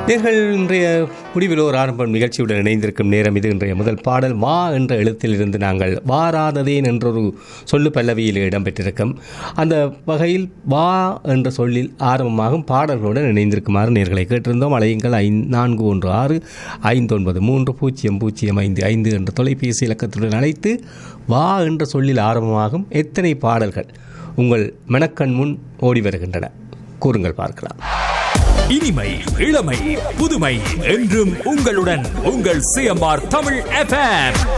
நேர்கள் இன்றைய முடிவில் ஒரு ஆரம்பம் நிகழ்ச்சியுடன் இணைந்திருக்கும் நேரம் இது இன்றைய முதல் பாடல் வா என்ற எழுத்திலிருந்து நாங்கள் வாராததேன் என்றொரு சொல்லு பல்லவியில் இடம்பெற்றிருக்கும் அந்த வகையில் வா என்ற சொல்லில் ஆரம்பமாகும் பாடல்களுடன் இணைந்திருக்குமாறு நேர்களை கேட்டிருந்தோம் அலையுங்கள் ஐ நான்கு ஒன்று ஆறு ஐந்து ஒன்பது மூன்று பூஜ்ஜியம் பூஜ்ஜியம் ஐந்து ஐந்து என்ற தொலைபேசி இலக்கத்துடன் அழைத்து வா என்ற சொல்லில் ஆரம்பமாகும் எத்தனை பாடல்கள் உங்கள் மனக்கண் முன் ஓடி வருகின்றன கூறுங்கள் பார்க்கலாம் இனிமை இளமை புதுமை என்றும் உங்களுடன் உங்கள் சிஎம்ஆர் தமிழ் எஃப்எம்